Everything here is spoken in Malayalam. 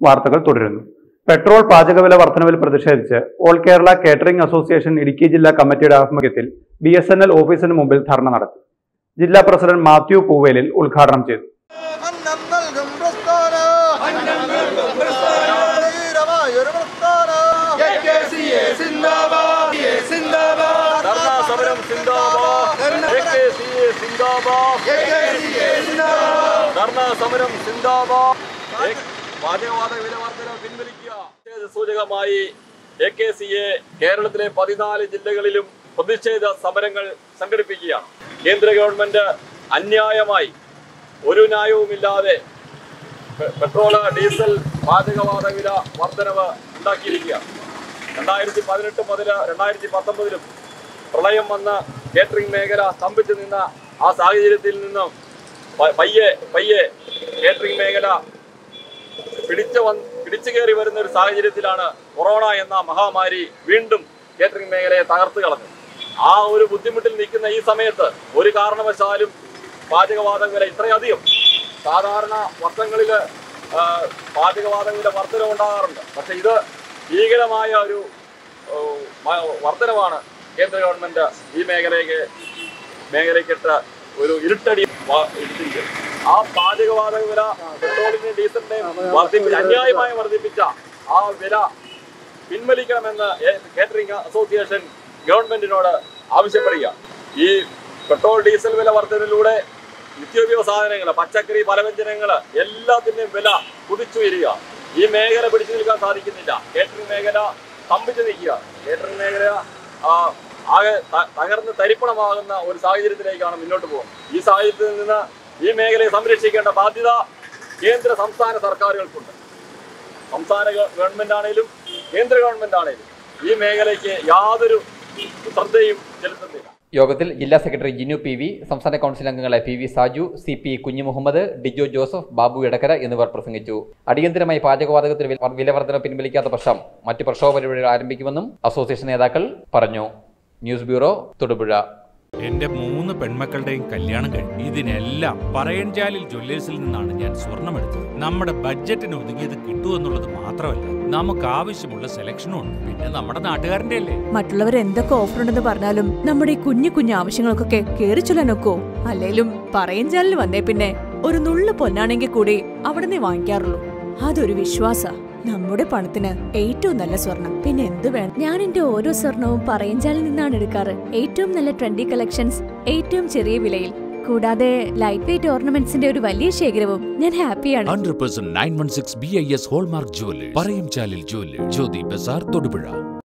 വാർത്തകൾ തുടരുന്നു പെട്രോൾ പാചകവില വർധനവിൽ പ്രതിഷേധിച്ച് all Kerala catering association Idukki ജില്ലാ കമ്മിറ്റിയുടെ ആഭിമുഖ്യത്തിൽ ബി എസ് എൻ എൽ ഓഫീസിന് മുമ്പിൽ ധർണ നടത്തി ജില്ലാ പ്രസിഡന്റ് മാത്യു പൂവേലിൽ ഉദ്ഘാടനം ചെയ്തു അന്നം നൽകും പ്രസ്ഥാന ധീരമായൊരു പ്രസ്ഥാന ധർണാ സമരം സിന്ദാബാദ് എ.കെ.സി.എ. സിന്ദാബാദ് ധർണാ സമരം സിന്ദാബാദ് എ- പാചകവാത വില വർധന പിൻവലിക്കുക പ്രതിഷേധ സൂചകമായി എ കെ സി എ കേരളത്തിലെ പതിനാല് ജില്ലകളിലും പ്രതിഷേധ സമരങ്ങൾ സംഘടിപ്പിക്കുകയാണ് കേന്ദ്ര ഗവൺമെന്റ് അന്യായമായി ഒരു ന്യായവുമില്ലാതെ പെ- പെട്രോള് ഡീസൽ പാചകവാത വില വർധനവ് ഉണ്ടാക്കിയിരിക്കുകയാണ് രണ്ടായിരത്തി പതിനെട്ട് മുതൽ രണ്ടായിരത്തി പത്തൊമ്പതിലും പ്രളയം വന്ന കേറ്ററിംഗ് മേഖല സ്തംഭിച്ചു നിന്ന ആ സാഹചര്യത്തിൽ നിന്നും പ- പയ്യെ പയ്യെ കേറ്ററിംഗ് മേഖല പിടിച്ചു വന്ന് പിടിച്ചു കയറി വരുന്ന ഒരു സാഹചര്യത്തിലാണ് കൊറോണ എന്ന മഹാമാരി വീണ്ടും കേറ്ററിംഗ് മേഖലയെ തകർത്ത് കളഞ്ഞത് ആ ഒരു ബുദ്ധിമുട്ടിൽ നിൽക്കുന്ന ഈ സമയത്ത് ഒരു കാരണവശാലും പാചകവാതക വില ഇത്രയധികം സാധാരണ വർഷങ്ങളിൽ പാചകവാതക വില വർധന ഉണ്ടാകാറുണ്ട് പക്ഷെ ഇത് ഭീകരമായ ഒരു ഓ, മ- വർധനവാണ് കേന്ദ്ര ഗവൺമെന്റ് ഈ മേഖലയ്ക്ക് മേഖലയ്ക്കിട്ട് ഒരു ഇരുട്ടടി വ- ഇരുത്തിയിരിക്കുന്നത് ആ പാചകവാതക വില പെട്രോളിന്റെയും ഡീസലിന്റെയും വർദ്ധിപ്പിച്ച അന്യായമായി വർദ്ധിപ്പിച്ച ആ വില പിൻവലിക്കണമെന്ന് എ- കേറ്ററിംഗ് അസോസിയേഷൻ ഗവൺമെന്റിനോട് ആവശ്യപ്പെടുക ഈ പെട്രോൾ ഡീസൽ വില വർധനയിലൂടെ നിത്യോപയോഗ സാധനങ്ങൾ പച്ചക്കറി പലവ്യഞ്ജനങ്ങൾ എല്ലാത്തിന്റെയും വില കുതിച്ചുയരുക ഈ മേഖല പിടിച്ചു നിൽക്കാൻ സാധിക്കുന്നില്ല കേറ്ററിംഗ് മേഖല സ്തംഭിച്ചു നിൽക്കുക കേറ്ററിംഗ് മേഖല ആ, ആകെ ത- തകർന്ന് തരിപ്പണമാകുന്ന ഒരു സാഹചര്യത്തിലേക്കാണ് മുന്നോട്ട് പോകുന്നത് ഈ സാഹചര്യത്തിൽ നിന്ന് ഈ മേഖലയെ സംരക്ഷിക്കേണ്ട ബാധ്യത കേന്ദ്ര സംസ്ഥാന സർക്കാരുകൾക്കുണ്ട് സംസ്ഥാന ഗവ- ഗവൺമെന്റ് ആണെങ്കിലും കേന്ദ്ര ഗവൺമെന്റ് ആണെങ്കിലും ഈ മേഖലയ്ക്ക് യാതൊരു ശ്രദ്ധയും ചെലുത്തുന്നില്ല യോഗത്തിൽ ജില്ലാ സെക്രട്ടറി ജിനു പി വി സംസ്ഥാന കൗൺസിൽ അംഗങ്ങളെ P V Saju C P Kunju Muhammad Dijo Joseph Babu Edakkara എന്നിവർ പ്രസംഗിച്ചു അടിയന്തരമായി പാചകവാതകത്തിന് വില- വില വർധന പിൻവലിക്കാത്ത പക്ഷം മറ്റ് പ്രക്ഷോഭ പരിപാടികൾ ആരംഭിക്കുമെന്നും അസോസിയേഷൻ നേതാക്കൾ പറഞ്ഞു ന്യൂസ് ബ്യൂറോ തൊടുപുഴ എന്റെ മൂന്ന് പെൺമക്കളുടെയും കല്യാണം കഴിഞ്ഞു ഇതിനെല്ലാം പറയൻചാലിൽ ജ്വല്ലേഴ്സിൽ നിന്നാണ് ഞാൻ സ്വർണമെടുത്തത് നമ്മുടെ ബഡ്ജറ്റിന് ഒതുങ്ങിയത് കിട്ടുമെന്നുള്ളത് മാത്രമല്ല നമുക്ക് ആവശ്യമുള്ള സെലക്ഷനും ഉണ്ട് പിന്നെ നമ്മുടെ നാട്ടുകാരന്റെ അല്ലേ മറ്റുള്ളവർ എന്തൊക്കെ ഓഫർ ഉണ്ടെന്ന് പറഞ്ഞാലും നമ്മുടെ ഈ കുഞ്ഞു കുഞ്ഞു ആവശ്യങ്ങൾക്കൊക്കെ കേറി ചൊല്ലാനൊക്കോ അല്ലേലും പറയഞ്ചാലിൽ വന്നേ പിന്നെ ഒരു നുള്ളു പൊന്നാണെങ്കിൽ കൂടി അവിടെ നിന്ന് വാങ്ങിക്കാറുള്ളൂ അതൊരു വിശ്വാസ നമ്മുടെ പണത്തിന് ഏറ്റവും നല്ല സ്വർണം പിന്നെ എന്ത് വേണം ഞാൻ എന്റെ ഓരോ സ്വർണവും പറയഞ്ചാലിൽ നിന്നാണ് എടുക്കാറ് ഏറ്റവും നല്ല ട്രെൻഡി കളക്ഷൻസ് ഏറ്റവും ചെറിയ വിലയിൽ കൂടാതെ ലൈറ്റ് വെയിറ്റ് ഓർണമെന്റ്സിന്റെ ഒരു വലിയ ശേഖരവും ഞാൻ ഹാപ്പിയാണ് hundred percent nine one six B I S hallmark jewellers പറയും ചാലിൽ ജുവലേഴ്സ് ജ്യോതി ബസാർ തൊടുപുഴ